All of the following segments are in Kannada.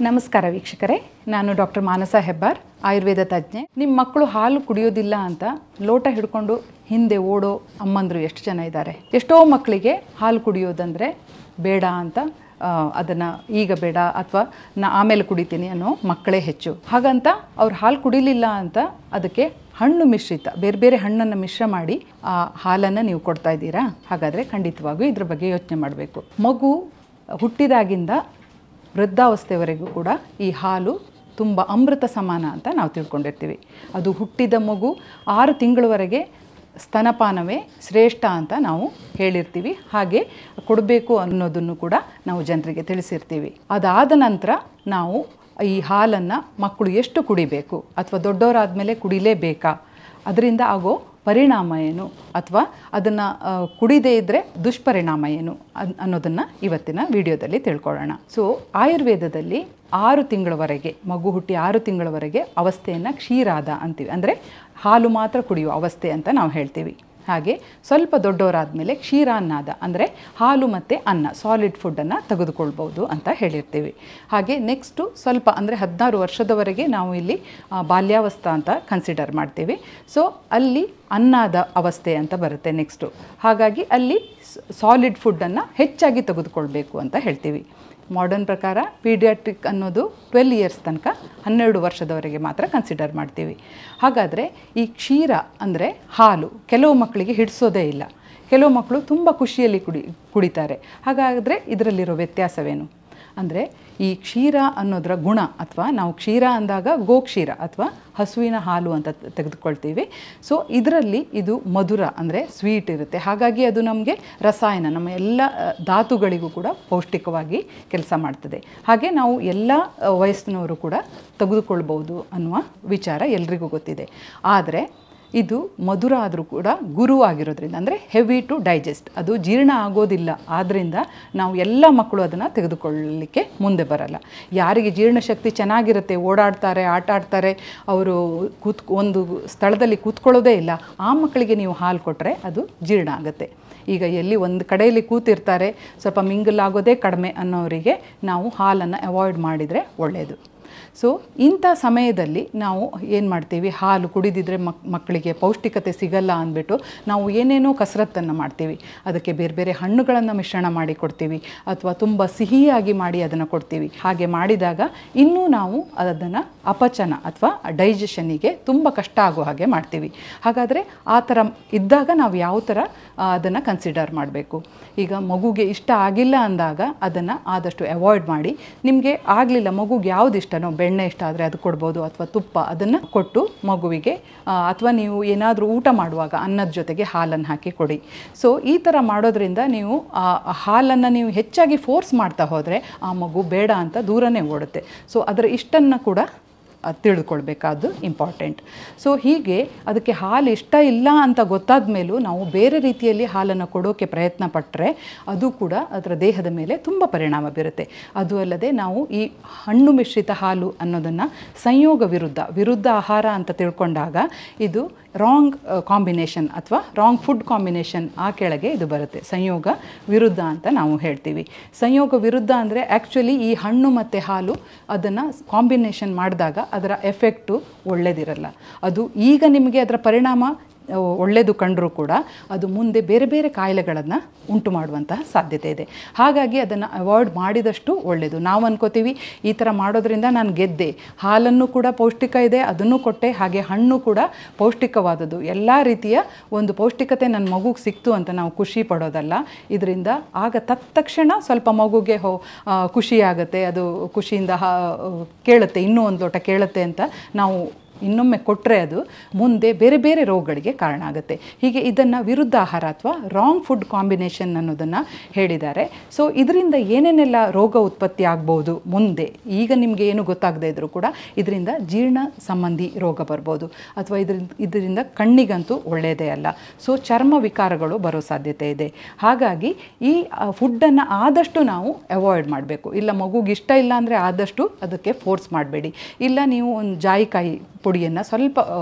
ನಮಸ್ಕಾರ ವೀಕ್ಷಕರೇ ನಾನು ಡಾಕ್ಟರ್ ಮಾನಸ ಹೆಬ್ಬಾರ್ ಆಯುರ್ವೇದ ತಜ್ಞೆ ನಿಮ್ಮ ಮಕ್ಕಳು ಹಾಲು ಕುಡಿಯೋದಿಲ್ಲ ಅಂತ ಲೋಟ ಹಿಡ್ಕೊಂಡು ಹಿಂದೆ ಓಡೋ ಅಮ್ಮಂದರು ಎಷ್ಟು ಜನ ಇದ್ದಾರೆ ಎಷ್ಟೋ ಮಕ್ಕಳಿಗೆ ಹಾಲು ಕುಡಿಯೋದಂದರೆ ಬೇಡ ಅಂತ ಅದನ್ನು ಈಗ ಬೇಡ ಅಥವಾ ನಾ ಆಮೇಲೆ ಕುಡಿತೀನಿ ಅನ್ನೋ ಮಕ್ಕಳೇ ಹೆಚ್ಚು ಹಾಗಂತ ಅವ್ರು ಹಾಲು ಕುಡಿಲಿಲ್ಲ ಅಂತ ಅದಕ್ಕೆ ಹಣ್ಣು ಮಿಶ್ರಿತ ಬೇರೆ ಬೇರೆ ಹಣ್ಣನ್ನು ಮಿಶ್ರ ಮಾಡಿ ಆ ಹಾಲನ್ನು ನೀವು ಕೊಡ್ತಾ ಇದ್ದೀರಾ ಹಾಗಾದರೆ ಖಂಡಿತವಾಗಿಯೂ ಇದ್ರ ಬಗ್ಗೆ ಯೋಚನೆ ಮಾಡಬೇಕು ಮಗು ಹುಟ್ಟಿದಾಗಿಂದ ವೃದ್ಧಾವಸ್ಥೆವರೆಗೂ ಕೂಡ ಈ ಹಾಲು ತುಂಬ ಅಮೃತ ಸಮಾನ ಅಂತ ನಾವು ತಿಳ್ಕೊಂಡಿರ್ತೀವಿ ಅದು ಹುಟ್ಟಿದ ಮಗು ಆರು ತಿಂಗಳವರೆಗೆ ಸ್ತನಪಾನವೇ ಶ್ರೇಷ್ಠ ಅಂತ ನಾವು ಹೇಳಿರ್ತೀವಿ ಹಾಗೆ ಕೊಡಬೇಕು ಅನ್ನೋದನ್ನು ಕೂಡ ನಾವು ಜನರಿಗೆ ತಿಳಿಸಿರ್ತೀವಿ ಅದಾದ ನಂತರ ನಾವು ಈ ಹಾಲನ್ನು ಮಕ್ಕಳು ಎಷ್ಟು ಕುಡಿಬೇಕು ಅಥವಾ ದೊಡ್ಡವರಾದ ಕುಡಿಲೇಬೇಕಾ ಅದರಿಂದ ಆಗೋ ಪರಿಣಾಮ ಏನು ಅಥವಾ ಅದನ್ನು ಕುಡಿದೇ ಇದ್ದರೆ ದುಷ್ಪರಿಣಾಮ ಏನು ಅನ್ ಅನ್ನೋದನ್ನು ಇವತ್ತಿನ ವಿಡಿಯೋದಲ್ಲಿ ತಿಳ್ಕೊಳ್ಳೋಣ ಸೊ ಆಯುರ್ವೇದದಲ್ಲಿ ಆರು ತಿಂಗಳವರೆಗೆ ಮಗು ಹುಟ್ಟಿ ಆರು ತಿಂಗಳವರೆಗೆ ಅವಸ್ಥೆಯನ್ನು ಕ್ಷೀರಾದ ಅಂತೀವಿ ಅಂದರೆ ಹಾಲು ಮಾತ್ರ ಕುಡಿಯುವ ಅವಸ್ಥೆ ಅಂತ ನಾವು ಹೇಳ್ತೀವಿ ಹಾಗೆ ಸ್ವಲ್ಪ ದೊಡ್ಡವರಾದಮೇಲೆ ಕ್ಷೀರಾನ್ನಾದ ಅಂದರೆ ಹಾಲು ಮತ್ತು ಅನ್ನ ಸಾಲಿಡ್ ಫುಡ್ಡನ್ನು ತೆಗೆದುಕೊಳ್ಬೋದು ಅಂತ ಹೇಳಿರ್ತೀವಿ ಹಾಗೆ ನೆಕ್ಸ್ಟು ಸ್ವಲ್ಪ ಅಂದರೆ ಹದಿನಾರು ವರ್ಷದವರೆಗೆ ನಾವು ಇಲ್ಲಿ ಆ, ಬಾಲ್ಯಾವಸ್ಥಾ ಅಂತ ಕನ್ಸಿಡರ್ ಮಾಡ್ತೀವಿ ಸೊ ಅಲ್ಲಿ ಅನ್ನಾದ ಅವಸ್ಥೆ ಅಂತ ಬರುತ್ತೆ ನೆಕ್ಸ್ಟು ಹಾಗಾಗಿ ಅಲ್ಲಿ ಸಾಲಿಡ್ ಫುಡ್ಡನ್ನು ಹೆಚ್ಚಾಗಿ ತೆಗೆದುಕೊಳ್ಬೇಕು ಅಂತ ಹೇಳ್ತೀವಿ ಮಾಡರ್ನ್ ಪ್ರಕಾರ ಪೀಡಿಯಾಟ್ರಿಕ್ ಅನ್ನೋದು ಟ್ವೆಲ್ ಇಯರ್ಸ್ ತನಕ ಹನ್ನೆರಡು ವರ್ಷದವರೆಗೆ ಮಾತ್ರ ಕನ್ಸಿಡರ್ ಮಾಡ್ತೀವಿ ಹಾಗಾದರೆ ಈ ಕ್ಷೀರ ಅಂದರೆ ಹಾಲು ಕೆಲವು ಮಕ್ಕಳಿಗೆ ಹಿಡಿಸೋದೇ ಇಲ್ಲ ಕೆಲವು ಮಕ್ಕಳು ತುಂಬ ಖುಷಿಯಲ್ಲಿ ಕುಡಿ ಕುಡಿತಾರೆ ಹಾಗಾದರೆ ಇದರಲ್ಲಿರೋ ವ್ಯತ್ಯಾಸವೇನು ಅಂದರೆ ಈ ಕ್ಷೀರ ಅನ್ನೋದರ ಗುಣ ಅಥವಾ ನಾವು ಕ್ಷೀರ ಅಂದಾಗ ಗೋಕ್ಷೀರ ಅಥವಾ ಹಸುವಿನ ಹಾಲು ಅಂತ ತ- ತೆಗೆದುಕೊಳ್ತೀವಿ ಸೊ ಇದರಲ್ಲಿ ಇದು ಮಧುರ ಅಂದರೆ ಸ್ವೀಟ್ ಇರುತ್ತೆ ಹಾಗಾಗಿ ಅದು ನಮಗೆ ರಸಾಯನ ನಮ್ಮ ಎಲ್ಲ ಅ, ಧಾತುಗಳಿಗೂ ಕೂಡ ಪೌಷ್ಟಿಕವಾಗಿ ಕೆಲಸ ಮಾಡ್ತದೆ ಹಾಗೆ ನಾವು ಎಲ್ಲ ಅ, ವಯಸ್ಸಿನವರು ಕೂಡ ತೆಗೆದುಕೊಳ್ಬೋದು ಅನ್ನುವ ವಿಚಾರ ಎಲ್ರಿಗೂ ಗೊತ್ತಿದೆ ಆದರೆ ಇದು ಮಧುರ ಆದರೂ ಕೂಡ ಗುರು ಆಗಿರೋದ್ರಿಂದ ಅಂದರೆ ಹೆವಿ ಟು ಡೈಜೆಸ್ಟ್ ಅದು ಜೀರ್ಣ ಆಗೋದಿಲ್ಲ ಆದ್ದರಿಂದ ನಾವು ಎಲ್ಲ ಮಕ್ಕಳು ಅದನ್ನು ತೆಗೆದುಕೊಳ್ಳಲಿಕ್ಕೆ ಮುಂದೆ ಬರಲ್ಲ ಯಾರಿಗೆ ಜೀರ್ಣಶಕ್ತಿ ಚೆನ್ನಾಗಿರುತ್ತೆ ಓಡಾಡ್ತಾರೆ ಆಟ ಆಡ್ತಾರೆ ಅವರು ಕೂತ್ ಒಂದು ಸ್ಥಳದಲ್ಲಿ ಕೂತ್ಕೊಳ್ಳೋದೇ ಇಲ್ಲ ಆ ಮಕ್ಕಳಿಗೆ ನೀವು ಹಾಲು ಕೊಟ್ಟರೆ ಅದು ಜೀರ್ಣ ಆಗುತ್ತೆ ಈಗ ಎಲ್ಲಿ ಒಂದು ಕಡೆಯಲ್ಲಿ ಕೂತಿರ್ತಾರೆ ಸ್ವಲ್ಪ ಮಿಂಗಲ್ ಆಗೋದೇ ಕಡಿಮೆ ಅನ್ನೋರಿಗೆ ನಾವು ಹಾಲನ್ನು ಅವಾಯ್ಡ್ ಮಾಡಿದರೆ ಒಳ್ಳೆಯದು ಸೊ ಇಂಥ ಸಮಯದಲ್ಲಿ ನಾವು ಏನು ಮಾಡ್ತೀವಿ ಹಾಲು ಕುಡಿದಿದ್ರೆ ಮಕ್ ಮಕ್ಕಳಿಗೆ ಪೌಷ್ಟಿಕತೆ ಸಿಗಲ್ಲ ಅಂದ್ಬಿಟ್ಟು ನಾವು ಏನೇನೋ ಕಸರತ್ತನ್ನು ಮಾಡ್ತೀವಿ ಅದಕ್ಕೆ ಬೇರೆ ಬೇರೆ ಹಣ್ಣುಗಳನ್ನು ಮಿಶ್ರಣ ಮಾಡಿ ಕೊಡ್ತೀವಿ ಅಥವಾ ತುಂಬ ಸಿಹಿಯಾಗಿ ಮಾಡಿ ಅದನ್ನು ಕೊಡ್ತೀವಿ ಹಾಗೆ ಮಾಡಿದಾಗ ಇನ್ನೂ ನಾವು ಅದನ್ನು ಅಪಚನ ಅಥವಾ ಡೈಜೆಷನ್ನಿಗೆ ತುಂಬ ಕಷ್ಟ ಆಗೋ ಹಾಗೆ ಮಾಡ್ತೀವಿ ಹಾಗಾದರೆ ಆ ಥರ ಇದ್ದಾಗ ನಾವು ಯಾವ ಥರ ಅದನ್ನು ಕನ್ಸಿಡರ್ ಮಾಡಬೇಕು ಈಗ ಮಗುಗೆ ಇಷ್ಟ ಆಗಿಲ್ಲ ಅಂದಾಗ ಅದನ್ನು ಆದಷ್ಟು ಅವಾಯ್ಡ್ ಮಾಡಿ ನಿಮಗೆ ಆಗಲಿಲ್ಲ ಮಗುಗೆ ಯಾವ್ದು ಇಷ್ಟನೋ ಬೆಣ್ಣೆ ಇಷ್ಟ ಆದರೆ ಅದು ಕೊಡ್ಬೋದು ಅಥವಾ ತುಪ್ಪ ಅದನ್ನು ಕೊಟ್ಟು ಮಗುವಿಗೆ ಆ, ಅಥವಾ ನೀವು ಏನಾದರೂ ಊಟ ಮಾಡುವಾಗ ಅನ್ನದ ಜೊತೆಗೆ ಹಾಲನ್ನು ಹಾಕಿ ಕೊಡಿ ಸೊ ಈ ಥರ ಮಾಡೋದ್ರಿಂದ ನೀವು ಆ ಹಾಲನ್ನು ನೀವು ಹೆಚ್ಚಾಗಿ ಫೋರ್ಸ್ ಮಾಡ್ತಾ ಹೋದರೆ ಆ ಮಗು ಬೇಡ ಅಂತ ದೂರನೇ ಓಡುತ್ತೆ ಸೊ ಅದರ ಇಷ್ಟನ್ನು ಕೂಡ ಅದು ತಿಳ್ಕೊಳ್ಬೇಕಾದ್ದು ಇಂಪಾರ್ಟೆಂಟ್ ಸೊ ಹೀಗೆ ಅದಕ್ಕೆ ಹಾಲು ಇಷ್ಟ ಇಲ್ಲ ಅಂತ ಗೊತ್ತಾದ ಮೇಲೂ ನಾವು ಬೇರೆ ರೀತಿಯಲ್ಲಿ ಹಾಲನ್ನು ಕೊಡೋಕ್ಕೆ ಪ್ರಯತ್ನ ಪಟ್ಟರೆ ಅದು ಕೂಡ ಅದರ ದೇಹದ ಮೇಲೆ ತುಂಬ ಪರಿಣಾಮ ಬೀರುತ್ತೆ ಅದು ಅಲ್ಲದೆ ನಾವು ಈ ಹಣ್ಣು ಮಿಶ್ರಿತ ಹಾಲು ಅನ್ನೋದನ್ನು ಸಂಯೋಗ ವಿರುದ್ಧ ವಿರುದ್ಧ ಆಹಾರ ಅಂತ ತಿಳ್ಕೊಂಡಾಗ ಇದು ರಾಂಗ್ ಕಾಂಬಿನೇಷನ್ ಅಥವಾ ರಾಂಗ್ ಫುಡ್ ಕಾಂಬಿನೇಷನ್ ಆ ಕೆಳಗೆ ಇದು ಬರುತ್ತೆ ಸಂಯೋಗ ವಿರುದ್ಧ ಅಂತ ನಾವು ಹೇಳ್ತೀವಿ ಸಂಯೋಗ ವಿರುದ್ಧ ಅಂದರೆ ಆ್ಯಕ್ಚುಲಿ ಈ ಹಣ್ಣು ಮತ್ತು ಹಾಲು ಅದನ್ನು ಕಾಂಬಿನೇಷನ್ ಮಾಡಿದಾಗ ಅದರ ಎಫೆಕ್ಟು ಒಳ್ಳೆಯದಿರಲ್ಲ ಅದು ಈಗ ನಿಮಗೆ ಅದರ ಪರಿಣಾಮ ಆ, ಒಳ್ಳೆಯದು ಕಂಡರೂ ಕೂಡ ಅದು ಮುಂದೆ ಬೇರೆ ಬೇರೆ ಕಾಯಿಲೆಗಳನ್ನು ಉಂಟು ಮಾಡುವಂತಹ ಸಾಧ್ಯತೆ ಇದೆ ಹಾಗಾಗಿ ಅದನ್ನು ಅವಾಯ್ಡ್ ಮಾಡಿದಷ್ಟು ಒಳ್ಳೆಯದು ನಾವು ಅನ್ಕೋತೀವಿ ಈ ಥರ ಮಾಡೋದ್ರಿಂದ ನಾನು ಗೆದ್ದೆ ಹಾಲನ್ನು ಕೂಡ ಪೌಷ್ಟಿಕ ಇದೆ ಅದನ್ನು ಕೊಟ್ಟೆ ಹಾಗೆ ಹಣ್ಣು ಕೂಡ ಪೌಷ್ಟಿಕವಾದದ್ದು ಎಲ್ಲ ರೀತಿಯ ಒಂದು ಪೌಷ್ಟಿಕತೆ ನನ್ನ ಮಗುಗೆ ಸಿಕ್ತು ಅಂತ ನಾವು ಖುಷಿ ಪಡೋದಲ್ಲ ಇದರಿಂದ ಆಗ ತತ್ಕ್ಷಣ ಸ್ವಲ್ಪ ಮಗುಗೆ ಹೋ ಆ, ಖುಷಿ ಆಗುತ್ತೆ ಅದು ಖುಷಿಯಿಂದ ಹಾ ಕೇಳುತ್ತೆ ಇನ್ನೂ ಒಂದು ಲೋಟ ಕೇಳುತ್ತೆ ಅಂತ ನಾವು ಇನ್ನೊಮ್ಮೆ ಕೊಟ್ಟರೆ ಅದು ಮುಂದೆ ಬೇರೆ ಬೇರೆ ರೋಗಗಳಿಗೆ ಕಾರಣ ಆಗುತ್ತೆ ಹೀಗೆ ಇದನ್ನು ವಿರುದ್ಧ ಆಹಾರ ಅಥವಾ ರಾಂಗ್ ಫುಡ್ ಕಾಂಬಿನೇಷನ್ ಅನ್ನೋದನ್ನು ಹೇಳಿದ್ದಾರೆ ಸೊ ಇದರಿಂದ ಏನೇನೆಲ್ಲ ರೋಗ ಉತ್ಪತ್ತಿ ಆಗ್ಬೋದು ಮುಂದೆ ಈಗ ನಿಮಗೆ ಏನು ಗೊತ್ತಾಗದೇ ಇದ್ದರೂ ಕೂಡ ಇದರಿಂದ ಜೀರ್ಣ ಸಂಬಂಧಿ ರೋಗ ಬರ್ಬೋದು ಅಥವಾ ಇದರಿಂದ ಇದರಿಂದ ಕಣ್ಣಿಗಂತೂ ಒಳ್ಳೆಯದೇ ಅಲ್ಲ ಸೊ ಚರ್ಮ ವಿಕಾರಗಳು ಬರೋ ಸಾಧ್ಯತೆ ಇದೆ ಹಾಗಾಗಿ ಈ ಫುಡ್ಡನ್ನು ಆದಷ್ಟು ನಾವು ಅವಾಯ್ಡ್ ಮಾಡಬೇಕು ಇಲ್ಲ ಮಗುಗೆ ಇಷ್ಟ ಇಲ್ಲ ಅಂದರೆ ಆದಷ್ಟು ಅದಕ್ಕೆ ಫೋರ್ಸ್ ಮಾಡಬೇಡಿ ಇಲ್ಲ ನೀವು ಒಂದು ಜಾಯಿಕಾಯಿ ಪುಡಿಯನ್ನು ಸ್ವಲ್ಪ ಆ,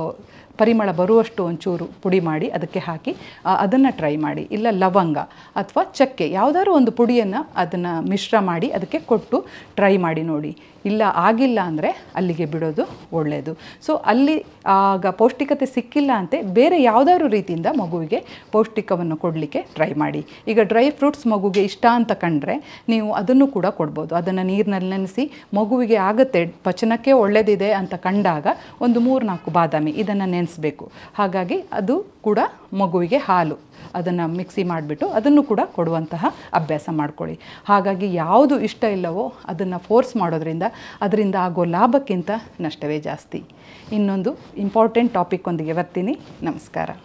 ಪರಿಮಳ ಬರುವಷ್ಟು ಒಂಚೂರು ಪುಡಿ ಮಾಡಿ ಅದಕ್ಕೆ ಹಾಕಿ ಅದನ್ನು ಟ್ರೈ ಮಾಡಿ ಇಲ್ಲ ಲವಂಗ ಅಥವಾ ಚಕ್ಕೆ ಯಾವುದಾದ್ರು ಒಂದು ಪುಡಿಯನ್ನು ಅದನ್ನು ಮಿಶ್ರ ಮಾಡಿ ಅದಕ್ಕೆ ಕೊಟ್ಟು ಟ್ರೈ ಮಾಡಿ ನೋಡಿ ಇಲ್ಲ ಆಗಿಲ್ಲ ಅಂದರೆ ಅಲ್ಲಿಗೆ ಬಿಡೋದು ಒಳ್ಳೆಯದು ಸೊ ಅಲ್ಲಿ ಆಗ ಪೌಷ್ಟಿಕತೆ ಸಿಕ್ಕಿಲ್ಲ ಅಂತೆ ಬೇರೆ ಯಾವುದಾದ್ರು ರೀತಿಯಿಂದ ಮಗುವಿಗೆ ಪೌಷ್ಟಿಕವನ್ನು ಕೊಡಲಿಕ್ಕೆ ಟ್ರೈ ಮಾಡಿ ಈಗ ಡ್ರೈ ಫ್ರೂಟ್ಸ್ ಮಗುಗೆ ಇಷ್ಟ ಅಂತ ಕಂಡ್ರೆ ನೀವು ಅದನ್ನು ಕೂಡ ಕೊಡ್ಬೋದು ಅದನ್ನು ನೀರಿನಲ್ಲಿ ನೆನೆಸಿ ಮಗುವಿಗೆ ಆಗುತ್ತೆ ಪಚನಕ್ಕೆ ಒಳ್ಳೆಯದಿದೆ ಅಂತ ಕಂಡಾಗ ಒಂದು ಮೂರು ನಾಲ್ಕು ಬಾದಾಮಿ ಇದನ್ನು ನೆನೆಸಬೇಕು ಹಾಗಾಗಿ ಅದು ಕೂಡ ಮಗುವಿಗೆ ಹಾಲು ಅದನ್ನು ಮಿಕ್ಸಿ ಮಾಡಿಬಿಟ್ಟು ಅದನ್ನು ಕೂಡ ಕೊಡುವಂತಹ ಅಭ್ಯಾಸ ಮಾಡ್ಕೊಳ್ಳಿ ಹಾಗಾಗಿ ಯಾವುದು ಇಷ್ಟ ಇಲ್ಲವೋ ಅದನ್ನು ಫೋರ್ಸ್ ಮಾಡೋದ್ರಿಂದ ಅದರಿಂದ ಆಗೋ ಲಾಭಕ್ಕಿಂತ ನಷ್ಟವೇ ಜಾಸ್ತಿ ಇನ್ನೊಂದು ಇಂಪಾರ್ಟೆಂಟ್ ಟಾಪಿಕ್ ಒಂದಿಗೆ ಬರ್ತೀನಿ ನಮಸ್ಕಾರ